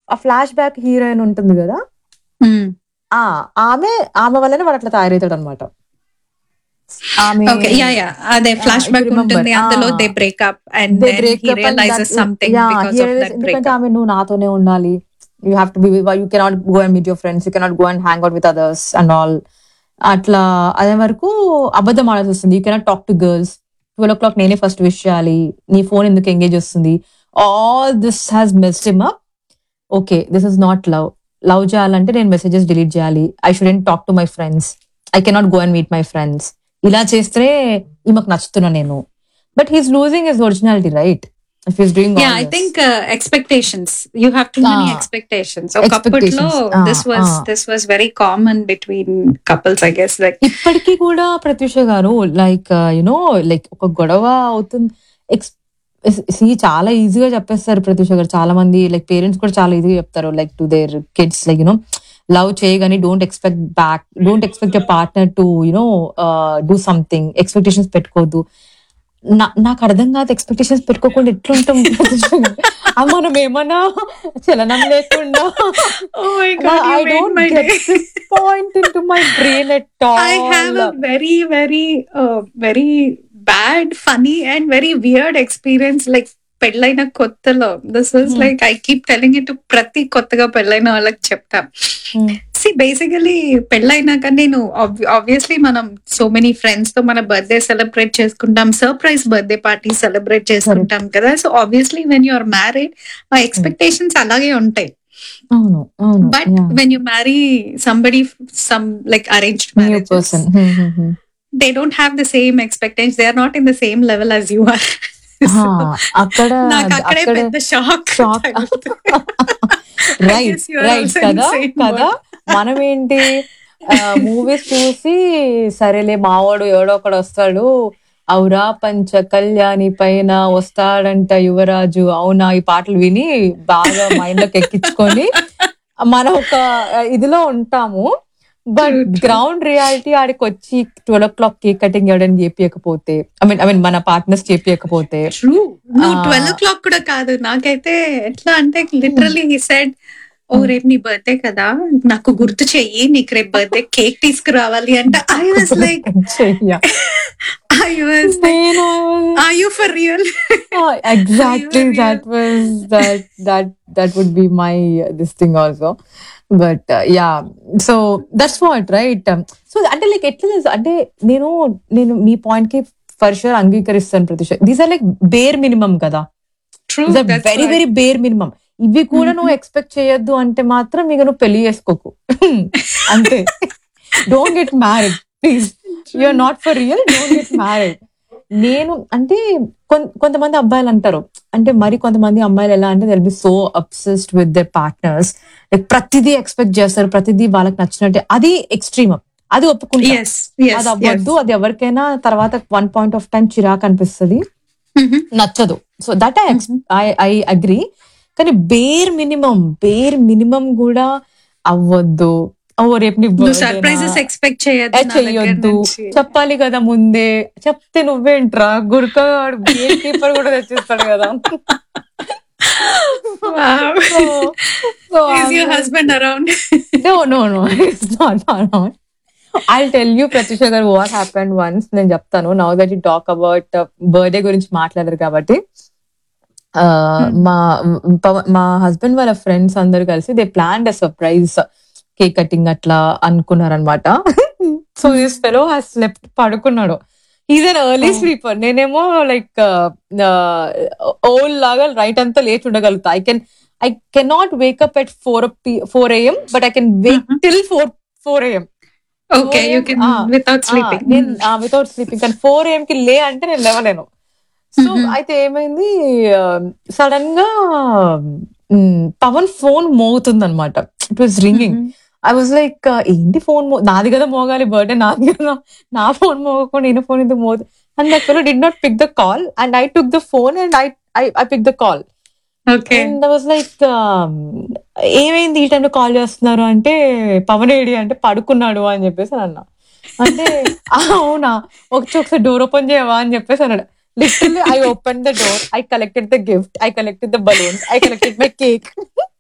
ఆ flash back heroine ఉంటుంది కదా ఆ ఆమె ఆమె వల్లనే వాడు అట్లా తయారవుతాడు అనమాట ఆమె ఓకే యా యా అదే flash if you back remember, ఉంటుంది అందులో ah. They breakup and they then break he up and realizes that- something yeah, because he of realizes- that ఎందుకంటే బ్రేక్అప్ ఆమె నువ్వు నాతోనే ఉండాలి you have to be you cannot go and meet your friends you cannot go and hang out with others and all అట్లా అదే వరకు అబద్ధం ఆడాల్సి వస్తుంది you cannot talk to girls twelve o'clock నేనే ఫస్ట్ విష్ చేయాలి నీ phone ఎందుకు ఎంగేజ్ వస్తుంది all this has messed him up okay this is not love love చేయాలంటే నేను మెసేజెస్ డిలీట్ చేయాలి I shouldn't talk to my friends I cannot go and meet my friends ఇలా చేస్తే ఈమెకు నచ్చుతున్నా నేను but he's losing his originality right if he's doing ya I think expectations you have too many Ah. Expectations ఒకప్పట్లో Expectations. Ah, this was ah. This was very common between couples I guess like ఇప్పటికీ కూడా ప్రత్యూష గారు like you know like ఒక గొడవ అవుతుంది X see, చాలా ఈజీగా చెప్పేస్తారు ప్రత్యూష గారు చాలా మంది లైక్ పేరెంట్స్ కూడా చాలా ఈజీగా చెప్తారు like to their kids like you know love చేయగాని don't expect back don't expect a partner to you know do something expectations పెట్టుకోవద్దు నా- నాకు అర్థం కాదు ఎక్స్పెక్టేషన్స్ పెట్టుకోకుండా ఎట్లుంటాం ప్రత్యూష గారు? ఆ, మనం ఏమన్నా చలనం లేకుండా Oh my God, you I made don't my get day. this point into my brain at all. I have a very, very, uh, very bad, funny, and very weird experience. Like పెళ్ళైన కొత్తలో this is Hmm. Like I keep telling it ప్రతి కొత్తగా పెళ్ళైన వాళ్ళకి చెప్తా Hmm. See basically పెళ్ళైనాక నేను obviously మనం సో మెనీ ఫ్రెండ్స్ తో మన బర్త్డే సెలబ్రేట్ చేసుకుంటాం సర్ప్రైజ్ బర్త్డే పార్టీ సెలబ్రేట్ చేసుకుంటాం కదా so obviously when you are married ఆ ఎక్స్పెక్టేషన్స్ అలాగే ఉంటాయి అవును అవును but when you marry somebody some like arranged new marriage person they don't have the same expectations. They are not in the same level as you are. అక్కడ నాకు అక్కడే అక్కడ పెద్ద షాక్ shock. రైట్ రైట్ కదా కదా మనం ఏంటి movies చూసి సరేలే మావాడు ఎవడో ఒకడు వస్తాడు అవురా పంచ కళ్యాణి పైన వస్తాడంట యువరాజు అవునా ఈ పాటలు విని బాగా మైండ్ లోకి ఎక్కించుకొని మనం ఒక ఆ, ఇదిలో ఉంటాము but True, true. Ground reality ఆడికి వచ్చి twelve o'clock cake cutting ఎవడని చేపియకపోతే ఐ మీన్ ఐ మీన్ మన పార్ట్నర్స్ చేపియకపోతే ట్రూ నువ్వు Ah. ట్వెల్వ్ ఓ క్లాక్ కూడా కాదు నాకైతే ఎట్లా అంటే లిటరలీ హీ సెడ్ ఓ రేపు నీ బర్త్డే కదా నాకు గుర్తు చెయ్యి నీకు రేపు బర్త్డే కేక్ తీసుకురావాలి అంటే ఐ వాస్ లైక్ చెయ్య. ఐ వాస్ నేను are you for real Oh, exactly Are you that was that that that would be my uh, this thing also but uh, yeah so that's what right um, so అంటే like ఎట్లా తెలుసు అంటే నేను నేను మీ point కి for sure అంగీకరిస్తాను Pratisha these are like bare minimum కదా true these are very very bare minimum ఇవి కూడా నువ్వు ఎక్స్పెక్ట్ చేయొద్దు అంటే మాత్రం ఇక నువ్వు పెళ్లి చేసుకోకు అంతే don't get married please you're not for real don't get married నేను అంటే కొన్- కొంతమంది అబ్బాయిలు అంటారు అంటే మరి కొంతమంది అమ్మాయిలు ఎలా అంటే they'll be so obsessed with their partners like ప్రతిదీ ఎక్స్పెక్ట్ చేస్తారు ప్రతిదీ వాళ్ళకి నచ్చినట్టే అది ఎక్స్ట్రీమ్ అది ఒప్పుకుంటా ఎస్ అది అవ్వద్దు అది ఎవరికైనా తర్వాత వన్ పాయింట్ ఆఫ్ టైం చిరాకు అనిపిస్తుంది నచ్చదు so that I I agree కానీ బేర్ మినిమం బేర్ మినిమం కూడా అవ్వద్దు ఓ రేపు నీ నువ్వు birthday నా? సర్ప్రైజెస్ ఎక్స్పెక్ట్ ఏ, చేయొద్దు నా దగ్గర చెయ్యొద్దు నుంచి. చెప్పాలి కదా ముందే చెప్తే నువ్వేంట్రా గురక గేమ్ కీపర్ కూడా తెచ్చిస్తాడు కదా Wow. So- so Is I'm your like- husband around? no, no, no, it's not around. I'll tell you, Pratisha గారు what happened once. నేను చెప్తాను now that you talk about birthday గురించి మాట్లాడారు కాబట్టి uh, మా పవ- మా హస్బెండ్ వాళ్ళ ఫ్రెండ్స్ అందరు కలిసి they plan a surprise cake cutting అట్లా అనుకున్నారనమాట so this fellow has slept పడుకున్నాడు is an early Oh. Sleeper నేనేమో లైక్ ఓల్ లాగా రైట్ అంతా లేచి ఉండగలుగుతా I can I cannot wake up at four four AM but I can wake Mhm. Till four four AM Okay, you can Ah, without sleeping. నేను without sleeping కానీ four AM కి లే అంటే నేను లేవలేను సో Mhm. అయితే ఏమైంది సడన్ గా మ్, Pawan phone మోగుతుంది అనమాట it was ringing Mhm. I was like ఏంటి ఫోన్ నాది కదా మోగాలి బర్త్డే నాది కదా నా ఫోన్ మోగకుండా ఈయన ఫోన్ ఎందుకు మోదు and that fellow did not pick the call and I took the phone and I I pick the call Okay. And was like ఏమైంది ఈ టైంలో కాల్ చేస్తున్నారు అంటే పవన్ ఏడి అంటే పడుకున్నాడు అని చెప్పేసి అని అన్నా అంటే "ఆ, అవునా ఒకసారి ఒకసారి డోర్ ఓపెన్ చేయవా అని చెప్పేసి అన్నాడు literally I open the door I collected the gift I collected the balloons I collected my cake